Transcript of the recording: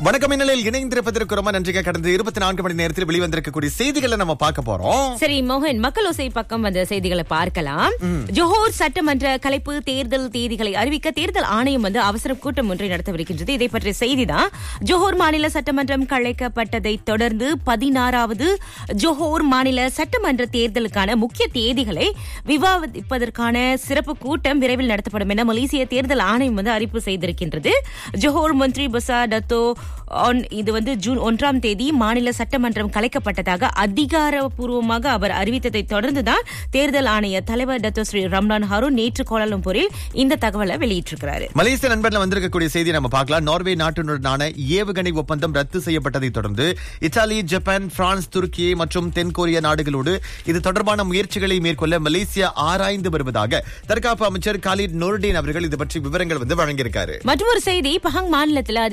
வணக்கம் இந்நிலையில் இணைந்திருப்பதற்கு ரொம்ப நன்றிங்க கடந்த இருபத்தி நான்கு மணி நேரத்தில் வெளிவந்திருக்கக்கூடிய செய்திகளை நம்ம பார்க்க போறோம் சரி மோகன் மக்கள் ஓசை பக்கம் வந்த செய்திகளை பார்க்கலாம் ஜோஹர் சட்டமன்ற கலைப்பு தேர்தல் தேதிகளை அறிவிக்க தேர்தல் ஆணையம் வந்து அவசர கூட்டம் ஒன்றை நடத்தவிருக்கின்றது இதை பற்றிய செய்திதான் ஜோஹர் மாநில சட்டமன்றம் கலைக்கப்பட்டதை தொடர்ந்து பதினாறாவது ஜோஹர் மாநில சட்டமன்ற தேர்தலுக்கான முக்கிய தேதிகளை விவாதிப்பதற்கான சிறப்பு கூட்டம் விரைவில் நடத்தப்படும் என மலேசிய தேர்தல் ஆணையம் வந்து அறிவிப்பு செய்திருக்கின்றது ஜோஹர் மந்திரி பசா டத்தோ ஆன் இது வந்து ஜூன் ஒன்றாம் தேதி மாநில சட்டமன்றம் கலைக்கப்பட்டதாக அதிகாரப்பூர்வமாக அவர் அறிவித்ததை தொடர்ந்துதான் தேர்தல் ஆணைய தலைவர் டத்தோ ஸ்ரீ ரம்லான் ஹாரூன் நேற்று கோலாலம்பூரில் இந்த தகவலை வெளியிட்டிருக்கிறாரு மலேசிய நண்பர்ல வந்திருக்கக்கூடிய செய்தி நம்ம பார்க்கலாம் நார்வே நாட்டுடனான ஏவுகணை ஒப்பந்தம் ரத்து செய்யப்பட்டதை தொடர்ந்து இத்தாலி ஜப்பான் பிரான்ஸ் துருக்கி மற்றும் தென்கொரிய நாடுகளோடு இது தொடர்பான முயற்சிகளை மேற்கொள்ள மலேசியா ஆராய்ந்து வருவதாக தற்காப்பு அமைச்சர் காலித் நூர்டீன் அவர்கள் இது பற்றி விவரங்கள் வந்து வழங்கியிருக்காரு மற்றொரு செய்தி பஹாங் மாநிலத்தில்